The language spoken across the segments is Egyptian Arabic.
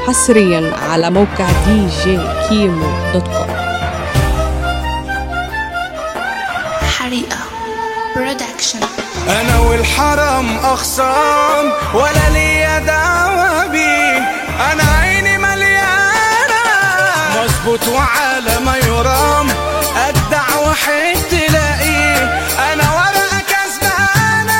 حصريا على موقع دي جي كيمو دوت كوم حريقة برودكشن انا والحرم اخصام ولا ليا دعوه بيه انا عيني مليانه مظبوط وعلى ما يرام اجدع واحد تلاقيه انا ورقه كسبانه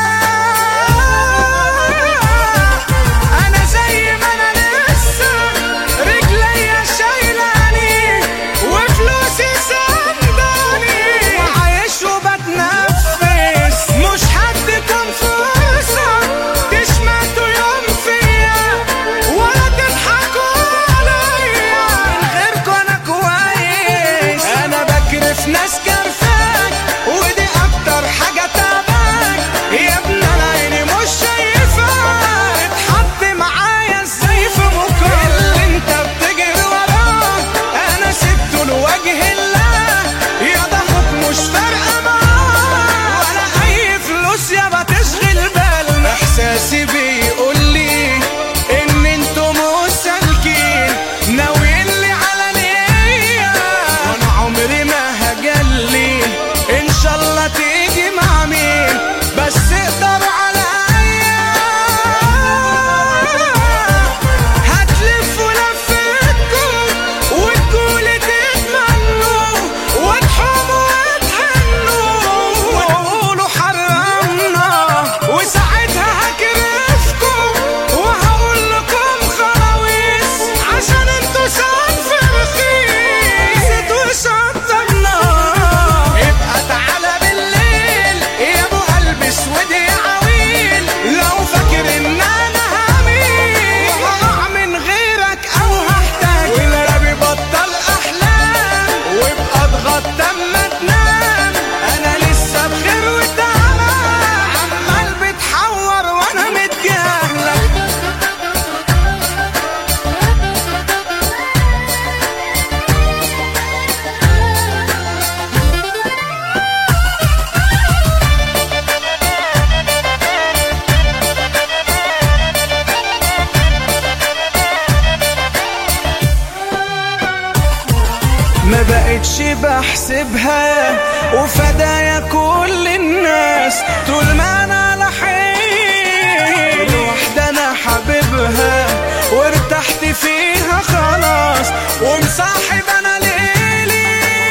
انا زي ما انا لسه رجليا شايلاني وفلوسي سنداني وعايش وبتنفس مش حد كان فرصة تشمتوا يوم فيا ولا تضحكوا عليا من غيركوا انا كويس انا بكرف ناس كرفاك ودي اكتر حاجة تعباك يا ابن انا عيني مش شايفاك اتحط معايا ازاي في بكرة اللي انت بتجري وراه انا سبته لوجه الله يا ضهرك مش فارقة معاه ولا اي فلوس يابا تشغل بالنا احساسي بيقول لي ان انتوا مش سالكين ناويين لي على نية وانا عمري ما هجلي ان شاء الله تيجي مع مين بس اقدروا عليا هتلفوا لفتكم وتقولي تتمنوا وتحوموا وتحنوا وتقولوا حرمنا وساعتها هكرفكم وهقول لكم خلاويص عشان انتوا ساعات في رخيص وشطبنا ابقى تعالى بالليل يا ابو قلب اسود يا عويل لو فاكر ان انا هميل وهقع من غيرك او هحتاج والنبي بطل احلام وابقى اضغط اما تنام انا لسه بخير وتمام عمال بتحور وانا متجاهلك ما بقتش بحسبها وفدايا كل الناس طول ما انا على حيل واحدة انا حبيبها وارتحت فيها خلاص ومصاحب انا ليلي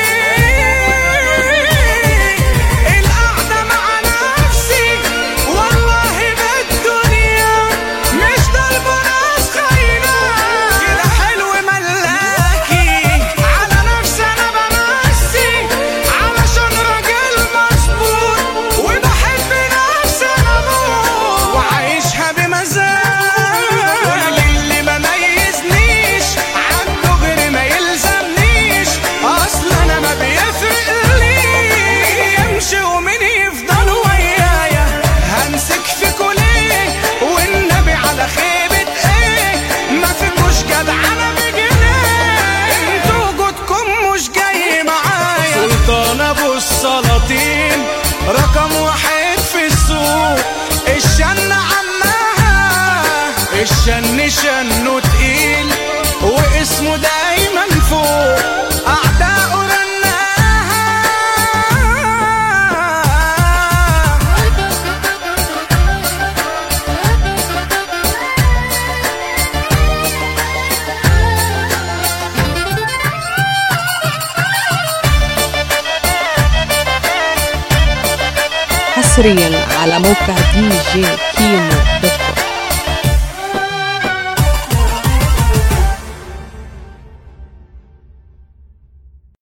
القعدة مع نفسي والله بالدنيا مش طالبة ناس خاينة كده حلو ملاكي على نفسي انا بمسي علشان راجل مظبوط وبحب نفسي انا موت وعايشها بمزاج واللي ما ميزنيش عنده غير ما يلزمنيش اصل انا ما بيفرقليش يمشي ومين يفضل ويايا همسك فيكوا ليه والنبي على خيبة ايه ما فيكوش جدعنة بجنيه انتوا وجودكم مش جاي معايا سلطان ابو السلاطين رقم واحد في السوق الشن عمها الشن شنه تقيل واسمه دايما فوق اعداؤه رناها حصريا على موقع دي جي كيمو